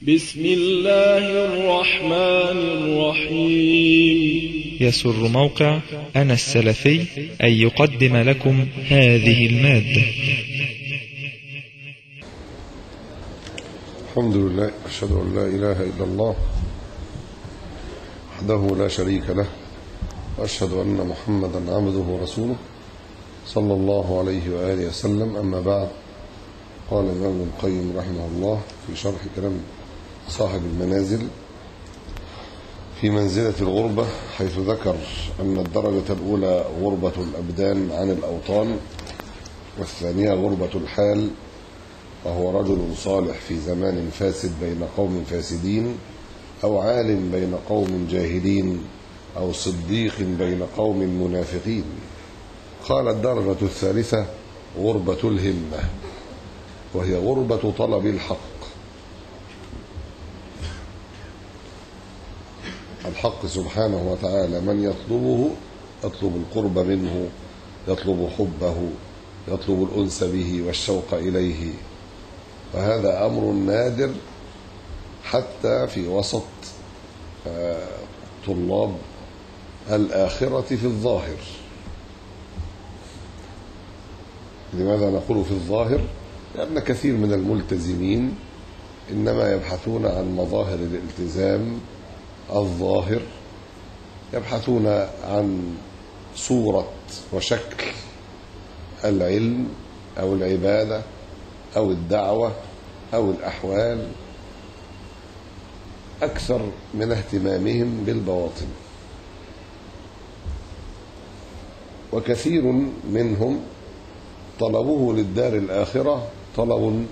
بسم الله الرحمن الرحيم يسر موقع أنا السلفي أن يقدم لكم هذه المادة الحمد لله أشهد أن لا إله إلا الله وحده لا شريك له وأشهد أن محمدا عبده ورسوله صلى الله عليه وآله وسلم أما بعد قال الإمام ابن القيم رحمه الله في شرح كلام صاحب المنازل في منزلة الغربة حيث ذكر أن الدرجة الأولى غربة الأبدان عن الأوطان والثانية غربة الحال وهو رجل صالح في زمان فاسد بين قوم فاسدين أو عالم بين قوم جاهلين أو صديق بين قوم منافقين قال الدرجة الثالثة غربة الهمة وهي غربة طلب الحق الحق سبحانه وتعالى من يطلبه يطلب القرب منه يطلب حبه يطلب الأنس به والشوق إليه وهذا أمر نادر حتى في وسط طلاب الآخرة في الظاهر لماذا نقول في الظاهر لأن كثير من الملتزمين إنما يبحثون عن مظاهر الالتزام الظاهر يبحثون عن صورة وشكل العلم أو العبادة أو الدعوة أو الأحوال أكثر من اهتمامهم بالبواطن وكثير منهم طلبه للدار الآخرة طلب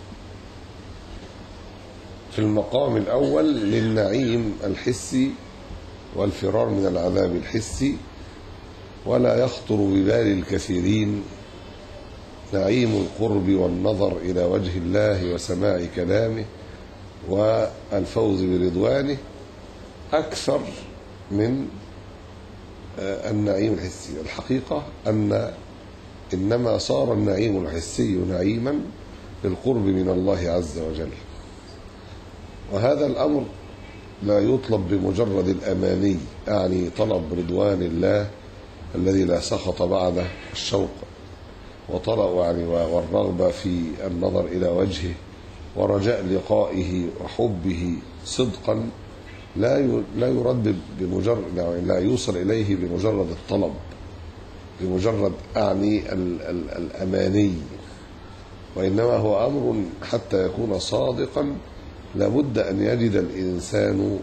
في المقام الأول للنعيم الحسي والفرار من العذاب الحسي ولا يخطر ببال الكثيرين نعيم القرب والنظر إلى وجه الله وسماع كلامه والفوز برضوانه أكثر من النعيم الحسي الحقيقة أن إنما صار النعيم الحسي نعيما للقرب من الله عز وجل وهذا الأمر لا يطلب بمجرد الأماني يعني طلب رضوان الله الذي لا سخط بعده الشوق وطلب يعني والرغبة في النظر إلى وجهه ورجاء لقائه وحبه صدقا لا لا يرد بمجرد يعني لا يوصل إليه بمجرد الطلب بمجرد أعني ال ال الأماني وإنما هو أمر حتى يكون صادقا لابد أن يجد الإنسان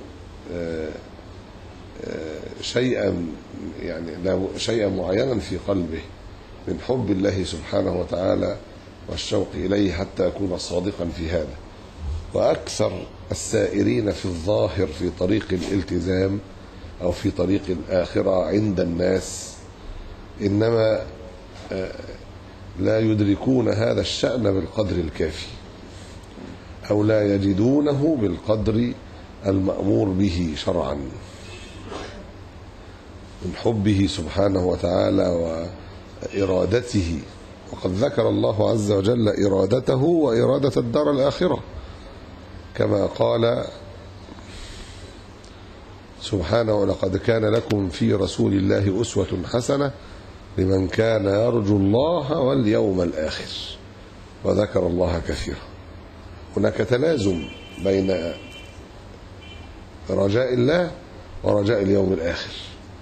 شيئا يعني شيئا معينا في قلبه من حب الله سبحانه وتعالى والشوق إليه حتى يكون صادقا في هذا وأكثر السائرين في الظاهر في طريق الالتزام أو في طريق الآخرة عند الناس إنما لا يدركون هذا الشأن بالقدر الكافي أو لا يجدونه بالقدر المأمور به شرعا من حبه سبحانه وتعالى وإرادته وقد ذكر الله عز وجل إرادته وإرادة الدار الآخرة كما قال سبحانه ولقد كان لكم في رسول الله أسوة حسنة لمن كان يرجو الله واليوم الآخر وذكر الله كثيرا هناك تلازم بين رجاء الله ورجاء اليوم الآخر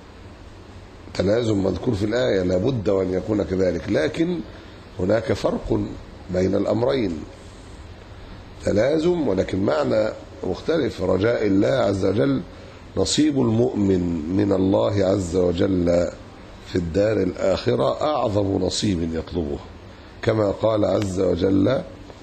تلازم مذكور في الآية لابد وأن يكون كذلك لكن هناك فرق بين الأمرين تلازم ولكن معنى مختلف رجاء الله عز وجل نصيب المؤمن من الله عز وجل في الدار الآخرة أعظم نصيب يطلبه كما قال عز وجل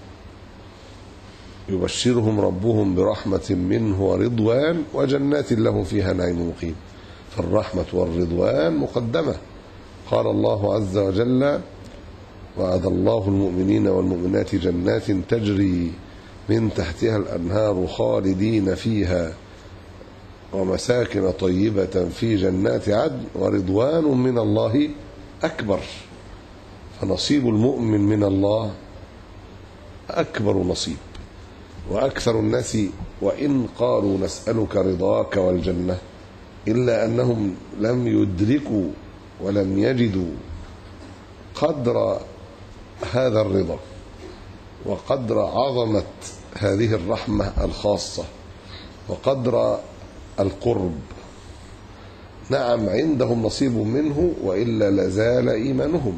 يبشرهم ربهم برحمة منه ورضوان وجنات لهم فيها نعيم مقيم فالرحمة والرضوان مقدمة قال الله عز وجل وعد الله المؤمنين والمؤمنات جنات تجري من تحتها الأنهار خالدين فيها ومساكن طيبة في جنات عدن ورضوان من الله أكبر فنصيب المؤمن من الله أكبر نصيب وأكثر الناس وإن قالوا نسألك رضاك والجنة إلا أنهم لم يدركوا ولم يجدوا قدر هذا الرضا وقدر عظمة هذه الرحمة الخاصة وقدر القرب نعم عندهم نصيب منه وإلا لزال إيمانهم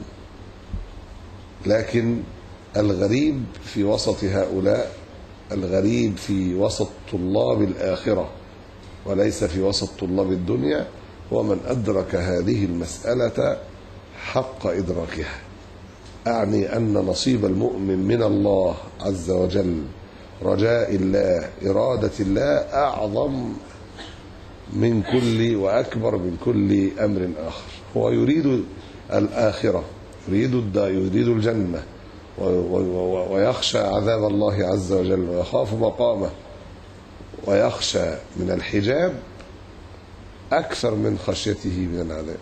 لكن الغريب في وسط هؤلاء الغريب في وسط طلاب الآخرة وليس في وسط طلاب الدنيا هو من أدرك هذه المسألة حق إدراكها أعني أن نصيب المؤمن من الله عز وجل رجاء الله إرادة الله أعظم من كل وأكبر من كل أمر آخر هو يريد الآخرة يريد يريد الجنة ويخشى عذاب الله عز وجل ويخاف مقامه ويخشى من الحجاب أكثر من خشيته من العذاب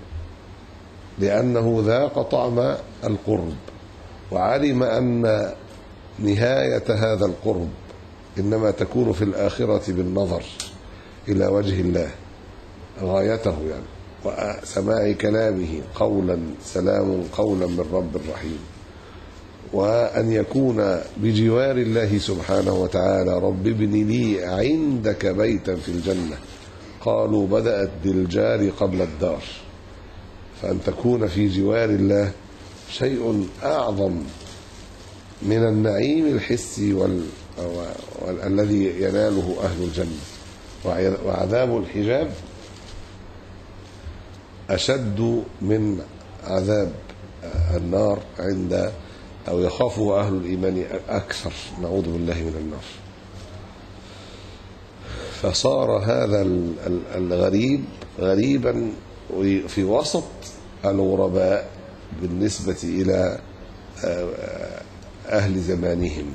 لأنه ذاق طعم القرب وعلم أن نهاية هذا القرب إنما تكون في الآخرة بالنظر إلى وجه الله غايته يعني وسماع كلامه قولا سلام قولا من رب رحيم وأن يكون بجوار الله سبحانه وتعالى رب ابن لي عندك بيتا في الجنة قالوا بدأت بالجار قبل الدار فأن تكون في جوار الله شيء أعظم من النعيم الحسي وال... والذي يناله أهل الجنة وعذاب الحجاب أشد من عذاب النار عند أو يخافه أهل الإيمان أكثر نعوذ بالله من النار فصار هذا الغريب غريبا في وسط الغرباء بالنسبة إلى أهل زمانهم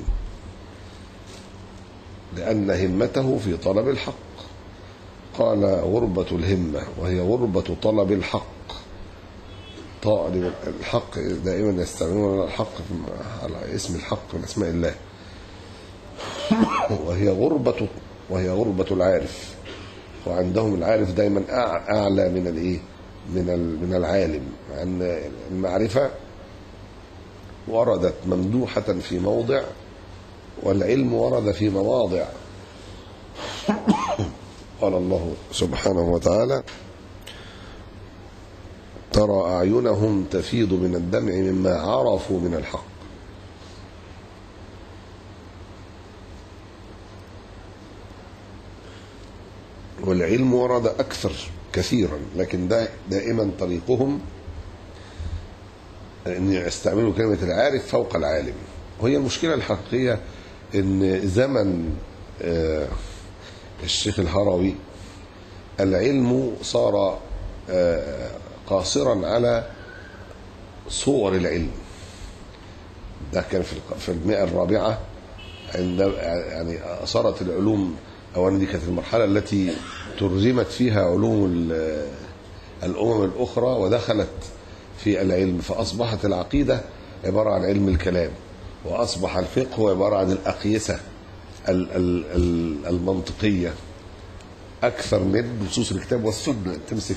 لأن همته في طلب الحق قال غربة الهمة وهي غربة طلب الحق طالب الحق دائما يستعملون الحق على اسم الحق من اسماء الله وهي غربة وهي غربة العارف وعندهم العارف دايما اعلى من الايه من من العالم ان المعرفه وردت ممدوحه في موضع والعلم ورد في مواضع قال الله سبحانه وتعالى ترى أعينهم تفيض من الدمع مما عرفوا من الحق والعلم ورد أكثر كثيرا لكن ده دائما طريقهم أن يستعملوا كلمة العارف فوق العالم وهي المشكلة الحقيقية أن زمن الشيخ الهروي العلم صار قاصرا على صور العلم ده كان في المئة الرابعة عند يعني صارت العلوم أولا دي كانت المرحلة التي ترجمت فيها علوم الأمم الأخرى ودخلت في العلم فأصبحت العقيدة عبارة عن علم الكلام وأصبح الفقه عبارة عن الأقيسة المنطقية أكثر من نصوص الكتاب والسنة تمسك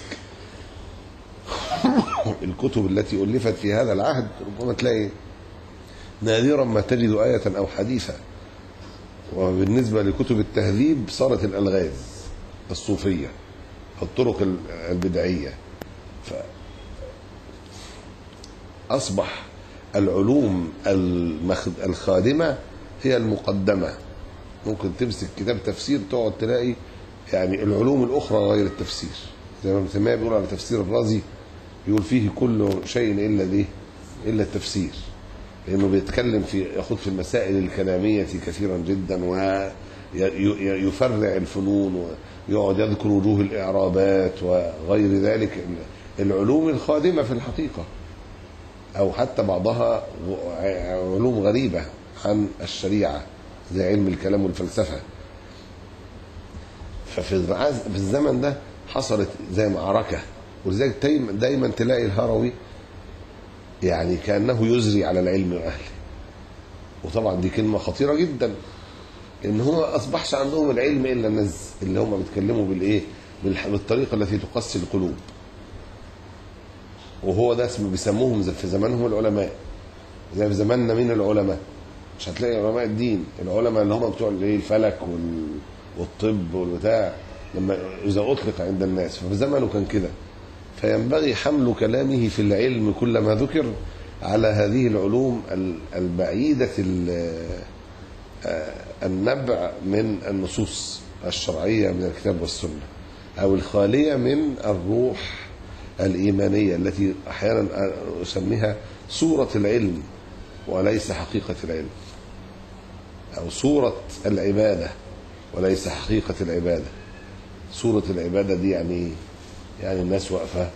الكتب التي ألفت في هذا العهد ربما تلاقي نادرا ما تجد آية أو حديثا وبالنسبة لكتب التهذيب صارت الألغاز الصوفية الطرق البدعية فأصبح العلوم الخادمة هي المقدمة ممكن تمسك كتاب تفسير تقعد تلاقي يعني العلوم الأخرى غير التفسير زي ما ابن تيمية بيقول على تفسير الرازي يقول فيه كل شيء إلا دي إلا التفسير لأنه بيتكلم في يخوض في المسائل الكلامية كثيرا جدا ويفرع الفنون ويقعد يذكر وجوه الإعرابات وغير ذلك العلوم الخادمة في الحقيقة أو حتى بعضها علوم غريبة عن الشريعة زي علم الكلام والفلسفة ففي الزمن ده حصلت زي معركة ولذلك دايما تلاقي الهروي يعني كأنه يزري على العلم وأهله وطبعا دي كلمة خطيرة جدا ان هو ما اصبحش عندهم العلم الا الناس اللي هم بيتكلموا بالايه بالح- بالطريقه التي تقسي القلوب وهو ده اسمه بيسموهم زي- في زمانهم العلماء زي في زماننا مين العلماء مش هتلاقي علماء الدين العلماء اللي هم بتوع الايه الفلك وال... والطب والبتاع لما اذا اطلق عند الناس ففي زمنه كان كده فينبغي حمل كلامه في العلم كلما ذكر على هذه العلوم ال- البعيدة ال- آه، النبع من النصوص الشرعية من الكتاب والسنة أو الخالية من الروح الإيمانية التي أحيانا أسميها صورة العلم وليس حقيقة العلم أو صورة العبادة وليس حقيقة العبادة صورة العبادة دي يعني إيه؟ يعني الناس واقفة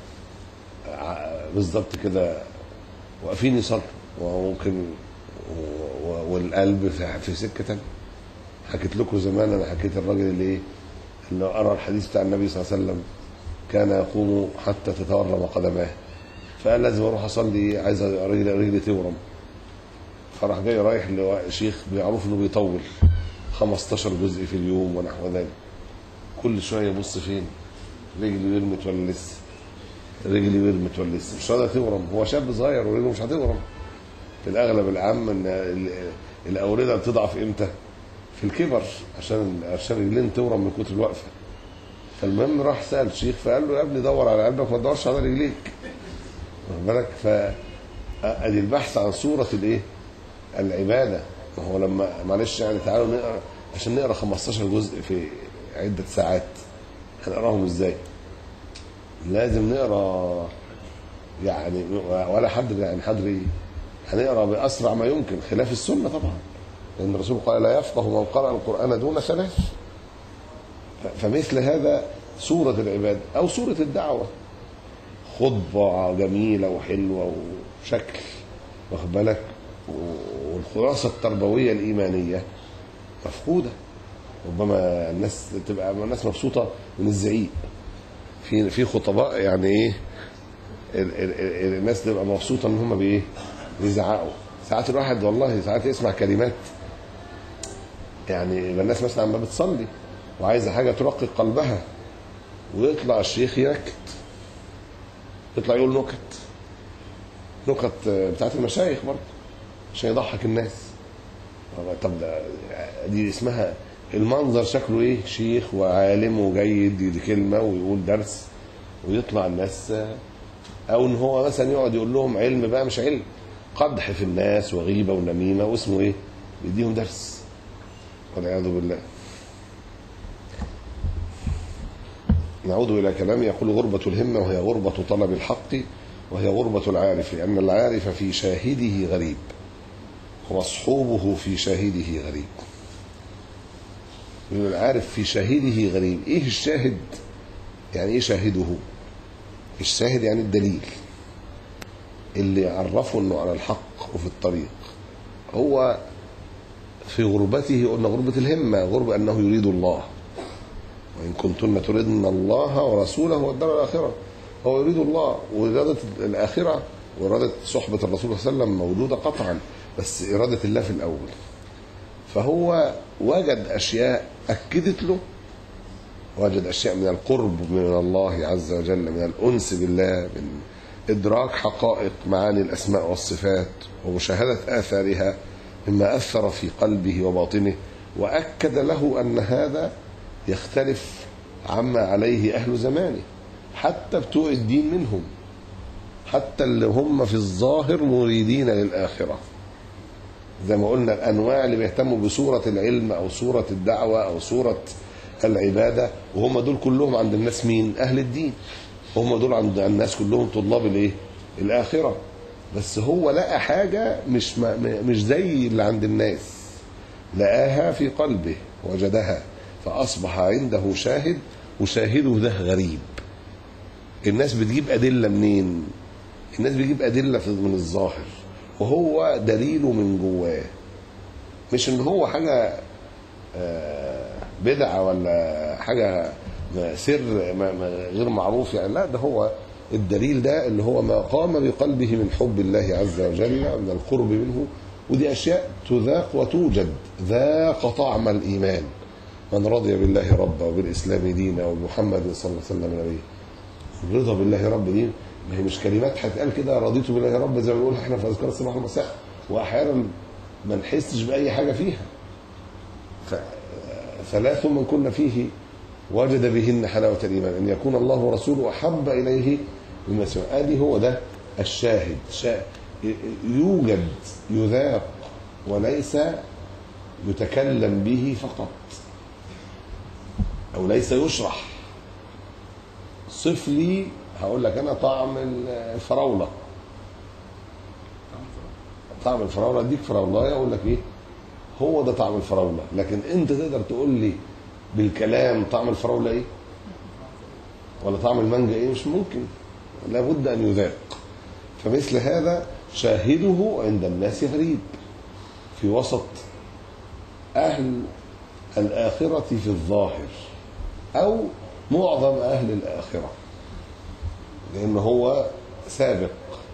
ع- بالظبط كده واقفين يصلوا وممكن و- و- والقلب في- في سكة تانية حكيت لكم زمان انا حكيت الراجل اللي ايه اللي قرا الحديث بتاع النبي صلى الله عليه وسلم كان يقوم حتى تتورم قدماه فقال لازم اروح اصلي عايز رجلي رجلي تورم فراح جاي رايح لشيخ بيعرف انه بيطول 15 جزء في اليوم ونحو ذلك كل شويه يبص فين رجلي ورمت ولا لسه رجلي ورمت ولا لسه مش راضيه تورم هو شاب صغير ورجله مش هتورم في الاغلب العام ان ال- الاورده بتضعف امتى؟ في الكبر عشان عشان رجلين تورم من كتر الوقفه فالمهم راح سال الشيخ فقال له يا ابني دور على قلبك ما تدورش على رجليك واخد بالك ف ادي البحث عن صوره الايه؟ العباده ما هو لما معلش يعني تعالوا نقرا عشان نقرا 15 جزء في عده ساعات هنقراهم ازاي؟ لازم نقرا يعني ولا حد يعني حد ايه؟ هنقرا باسرع ما يمكن خلاف السنه طبعا لان الرسول قال لا يفقه من قرأ القرآن دون ثلاث ف- فمثل هذا صورة العبادة أو صورة الدعوة خطبة جميلة وحلوة وشكل واخد بالك و- والخلاصة التربوية الإيمانية مفقودة ربما الناس تبقى الناس مبسوطة من الزعيق في في خطباء يعني ايه ال- ال- ال- الناس تبقى مبسوطة ان هم بايه بيزعقوا ساعات الواحد والله ساعات يسمع كلمات يعني يبقى الناس مثلا عم بتصلي وعايزه حاجه ترقق قلبها ويطلع الشيخ ينكت يطلع يقول نكت نكت بتاعت المشايخ برضه عشان يضحك الناس طب ده دي اسمها المنظر شكله ايه شيخ وعالم وجيد يدي كلمه ويقول درس ويطلع الناس او ان هو مثلا يقعد يقول لهم علم بقى مش علم قدح في الناس وغيبه ونميمه واسمه ايه بيديهم درس والعياذ بالله نعود إلى كلام يقول غربة الهمة وهي غربة طلب الحق وهي غربة العارف لأن العارف في شاهده غريب ومصحوبه في شاهده غريب يقول العارف في شاهده غريب ايه الشاهد يعني ايه شاهده الشاهد يعني الدليل اللي عرفه انه على الحق وفي الطريق هو في غربته قلنا غربة الهمة غربة أنه يريد الله وإن كنتن تردن الله ورسوله والدار الآخرة هو يريد الله وإرادة الآخرة وإرادة صحبة الرسول صلى الله عليه وسلم موجودة قطعا بس إرادة الله في الأول فهو وجد أشياء أكدت له وجد أشياء من القرب من الله عز وجل من الأنس بالله من إدراك حقائق معاني الأسماء والصفات ومشاهدة آثارها مما أثر في قلبه وباطنه وأكد له أن هذا يختلف عما عليه أهل زمانه حتى بتوع الدين منهم حتى اللي هم في الظاهر مريدين للآخرة زي ما قلنا الأنواع اللي بيهتموا بصورة العلم أو صورة الدعوة أو صورة العبادة وهم دول كلهم عند الناس مين أهل الدين هم دول عند الناس كلهم طلاب الايه الآخرة بس هو لقى حاجة مش ما مش زي اللي عند الناس لقاها في قلبه وجدها فأصبح عنده شاهد وشاهده ده غريب الناس بتجيب أدلة منين الناس بتجيب أدلة في- من الظاهر وهو دليله من جواه مش ان هو حاجة آه، بدعة ولا حاجة سر ما- ما غير معروف يعني لا ده هو الدليل ده اللي هو ما قام بقلبه من حب الله عز وجل من القرب منه ودي أشياء تذاق وتوجد ذاق طعم الإيمان من رضي بالله ربا وبالإسلام دينا ومحمد صلى الله عليه وسلم نبيه الرضا بالله رب دي ما هي مش كلمات هتقال كده رضيت بالله رب زي ما بنقول احنا في اذكار الصباح والمساء واحيانا ما نحسش باي حاجه فيها ف... ثلاث من كنا فيه وجد بهن حلاوه الايمان ان يكون الله ورسوله احب اليه مما سوى ادي هو ده الشاهد شا... يوجد يذاق وليس يتكلم به فقط او ليس يشرح صف لي هقول لك انا طعم الفراوله طعم الفراوله اديك فراولايه اقول لك ايه هو ده طعم الفراوله لكن انت تقدر تقول لي بالكلام طعم الفراوله ايه ولا طعم المانجا ايه مش ممكن لابد ان يذاق فمثل هذا شاهده عند الناس غريب في وسط اهل الاخره في الظاهر او معظم اهل الاخره لان هو سابق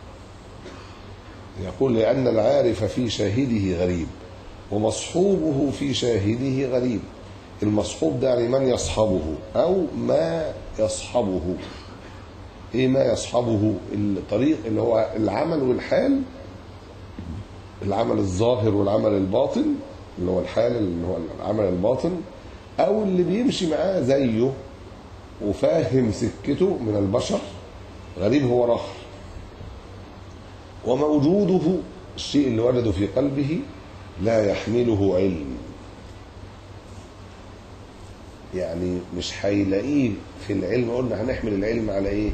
يقول لان العارف في شاهده غريب ومصحوبه في شاهده غريب المصحوب ده يعني من يصحبه او ما يصحبه ايه ما يصحبه الطريق اللي هو العمل والحال العمل الظاهر والعمل الباطن اللي هو الحال اللي هو العمل الباطن او اللي بيمشي معاه زيه وفاهم سكته من البشر غريب هو رخر وموجوده الشيء اللي وجده في قلبه لا يحمله علم يعني مش هيلاقيه في العلم قلنا هنحمل العلم على ايه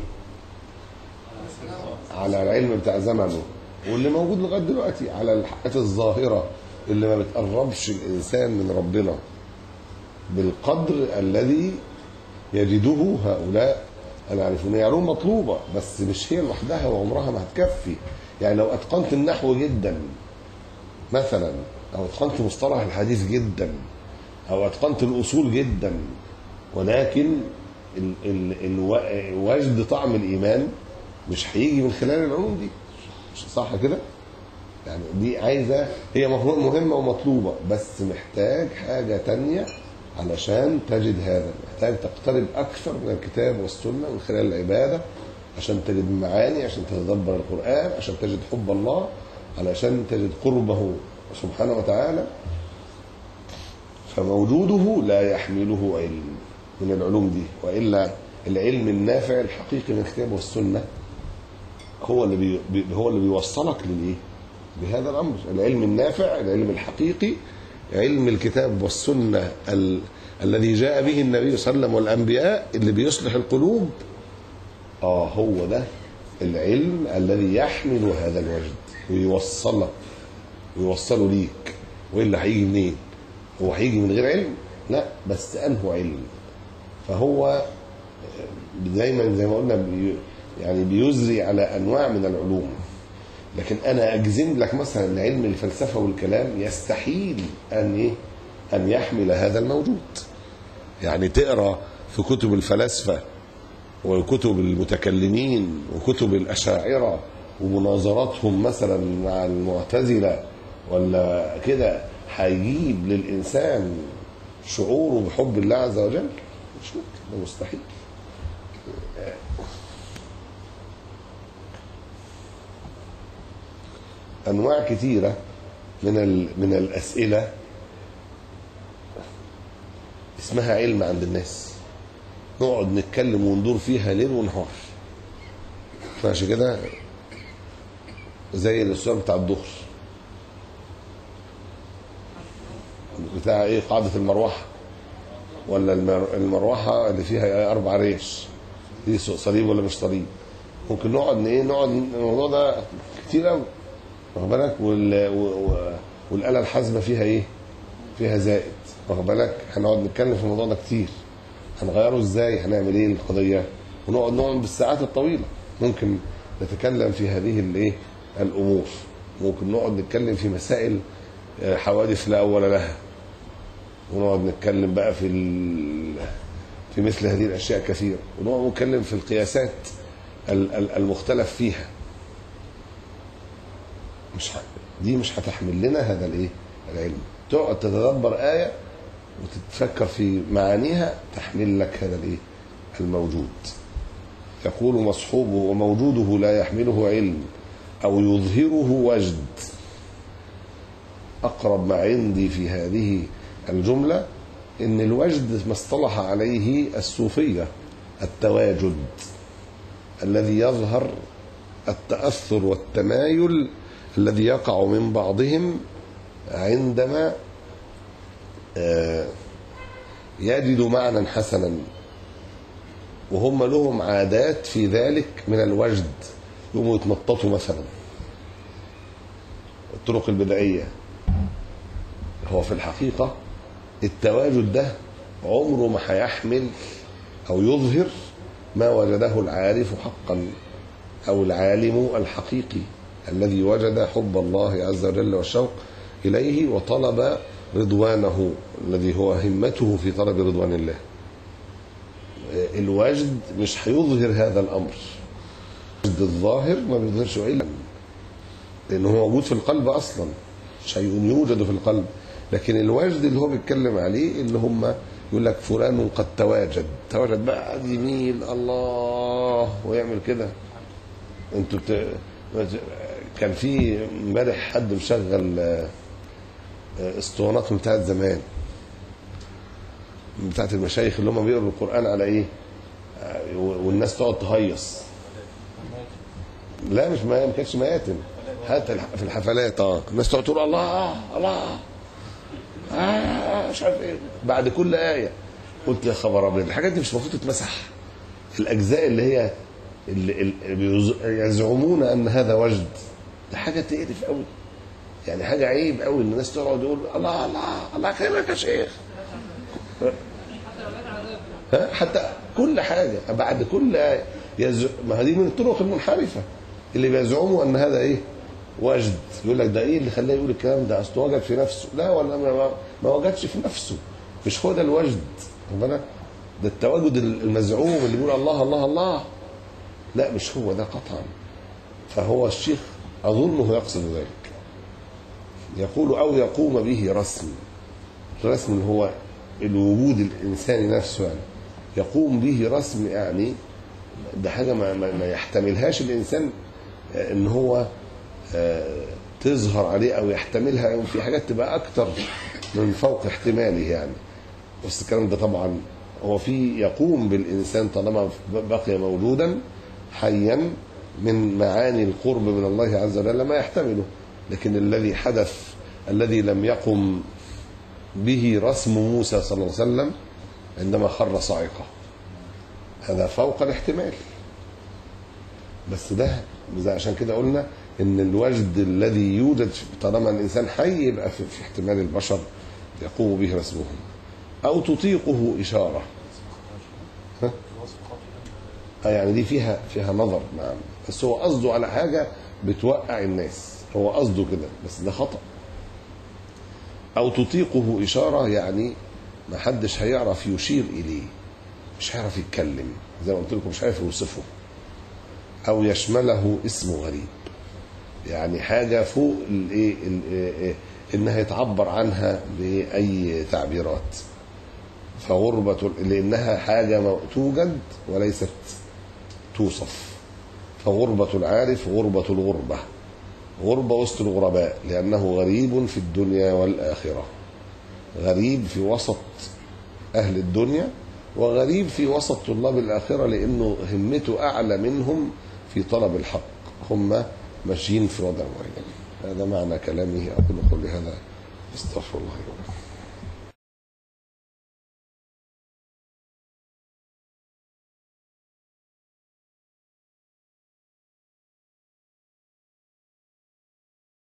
على العلم بتاع زمنه واللي موجود لغايه دلوقتي على الحاجات الظاهره اللي ما بتقربش الانسان من ربنا بالقدر الذي يجده هؤلاء العارفون هي علوم مطلوبه بس مش هي لوحدها وعمرها ما هتكفي يعني لو اتقنت النحو جدا مثلا او اتقنت مصطلح الحديث جدا او اتقنت الاصول جدا ولكن ال ال ال وجد طعم الايمان مش هيجي من خلال العلوم دي مش صح كده يعني دي عايزه هي مفروض مهمه ومطلوبه بس محتاج حاجه تانية علشان تجد هذا محتاج تقترب اكثر من الكتاب والسنه من خلال العباده عشان تجد المعاني عشان تتدبر القران عشان تجد حب الله علشان تجد قربه سبحانه وتعالى فموجوده لا يحمله علم من العلوم دي والا العلم النافع الحقيقي من الكتاب والسنه هو اللي بي هو اللي بيوصلك للايه؟ بهذا الامر العلم النافع العلم الحقيقي علم الكتاب والسنه ال... الذي جاء به النبي صلى الله عليه وسلم والانبياء اللي بيصلح القلوب اه هو ده العلم الذي يحمل هذا الوجد ويوصلك ويوصله ليك والا هيجي منين؟ هو هيجي من غير علم؟ لا بس انه علم فهو دايما زي ما قلنا بي يعني بيزري على انواع من العلوم لكن انا اجزم لك مثلا ان علم الفلسفه والكلام يستحيل ان ايه ان يحمل هذا الموجود يعني تقرا في كتب الفلاسفه وكتب المتكلمين وكتب الاشاعره ومناظراتهم مثلا مع المعتزله ولا كده هيجيب للانسان شعوره بحب الله عز وجل مش ممكن ده مستحيل انواع كثيره من من الاسئله اسمها علم عند الناس نقعد نتكلم وندور فيها ليل ونهار ماشي كده زي السؤال بتاع الظهر بتاع ايه قاعدة المروحة ولا المروحة اللي فيها اربع ريش دي صليب ولا مش صليب ممكن نقعد ايه نقعد الموضوع ده كتير قوي واخد بالك وال... والاله الحاسبه فيها ايه؟ فيها زائد واخد بالك هنقعد نتكلم في الموضوع ده كتير هنغيره ازاي؟ هنعمل ايه القضيه؟ ونقعد نقعد بالساعات الطويله ممكن نتكلم في هذه الايه؟ الامور ممكن نقعد نتكلم في مسائل حوادث لا اول لها ونقعد نتكلم بقى في ال... في مثل هذه الاشياء كثيره ونقعد نتكلم في القياسات المختلف فيها مش دي مش هتحمل لنا هذا الايه العلم تقعد تتدبر آية وتتفكر في معانيها تحمل لك هذا الايه الموجود يقول مصحوبه وموجوده لا يحمله علم أو يظهره وجد أقرب ما عندي في هذه الجملة إن الوجد ما اصطلح عليه الصوفية التواجد الذي يظهر التأثر والتمايل الذي يقع من بعضهم عندما آه، يجد معنى حسنا وهم لهم عادات في ذلك من الوجد يقوموا يتنططوا مثلا الطرق البدائية هو في الحقيقة التواجد ده عمره ما هيحمل أو يظهر ما وجده العارف حقا أو العالم الحقيقي الذي وجد حب الله عز وجل والشوق إليه وطلب رضوانه الذي هو همته في طلب رضوان الله الوجد مش هيظهر هذا الأمر الوجد الظاهر ما بيظهرش علما لأنه هو موجود في القلب أصلا شيء يوجد في القلب لكن الوجد اللي هو بيتكلم عليه اللي هم يقول لك فلان قد تواجد تواجد بقى يميل الله ويعمل كده انتوا بت... كان في امبارح حد مشغل آه، آه، اسطوانات بتاعت زمان بتاعت المشايخ اللي هم بيقروا القرآن على ايه آه، والناس تقعد تهيص لا مش ما ما كانتش مياتم حتى الح- في الحفلات اه الناس تقعد تقول الله الله آه مش عارف ايه بعد كل آية قلت يا خبر ابيض الحاجات دي مش المفروض تتمسح الأجزاء اللي هي اللي اللي بيز- يزعمون أن هذا وجد ده حاجة تقرف قوي يعني حاجة عيب قوي ان الناس تقعد تقول الله الله الله يكرمك يا شيخ ها؟ حتى كل حاجة بعد كل آية يز... ما هذه من الطرق المنحرفة اللي بيزعموا أن هذا إيه وجد يقول لك ده إيه اللي خلاه يقول الكلام ده أصله وجد في نفسه لا ولا ما, ما, ما وجدش في نفسه مش هو ده الوجد واخد بالك؟ ده التواجد المزعوم اللي بيقول الله الله الله لا مش هو ده قطعا فهو الشيخ أظنه يقصد ذلك يقول أو يقوم به رسم الرسم اللي هو الوجود الإنساني نفسه يعني يقوم به رسم يعني ده حاجة ما, ما, ما يحتملهاش الإنسان آه، إن هو آه، تظهر عليه أو يحتملها أو في حاجات تبقى أكتر من فوق احتماله يعني بس الكلام ده طبعا هو في يقوم بالإنسان طالما بقي موجودا حيا من معاني القرب من الله عز وجل ما يحتمله لكن الذي حدث الذي لم يقم به رسم موسى صلى الله عليه وسلم عندما خر صاعقة هذا فوق الاحتمال بس ده ده عشان كده قلنا ان الوجد الذي يوجد في- طالما الانسان حي يبقى في, في احتمال البشر يقوم به رسمهم او تطيقه اشاره ها؟ آه يعني دي فيها فيها نظر نعم بس هو قصده على حاجه بتوقع الناس هو قصده كده بس ده خطأ أو تطيقه إشارة يعني ما حدش هيعرف يشير إليه مش هيعرف يتكلم زي ما قلت لكم مش هيعرف يوصفه أو يشمله اسم غريب يعني حاجة فوق الإيه ال- إيه- إيه- إنها يتعبر عنها بأي تعبيرات فغربة لأنها حاجة م- توجد وليست توصف فغربة العارف غربة الغربة غربة وسط الغرباء لأنه غريب في الدنيا والآخرة غريب في وسط أهل الدنيا وغريب في وسط طلاب الآخرة لأنه همته أعلى منهم في طلب الحق هم ماشيين في وضع معين هذا معنى كلامه أقول قولي هذا استغفر الله لي ولكم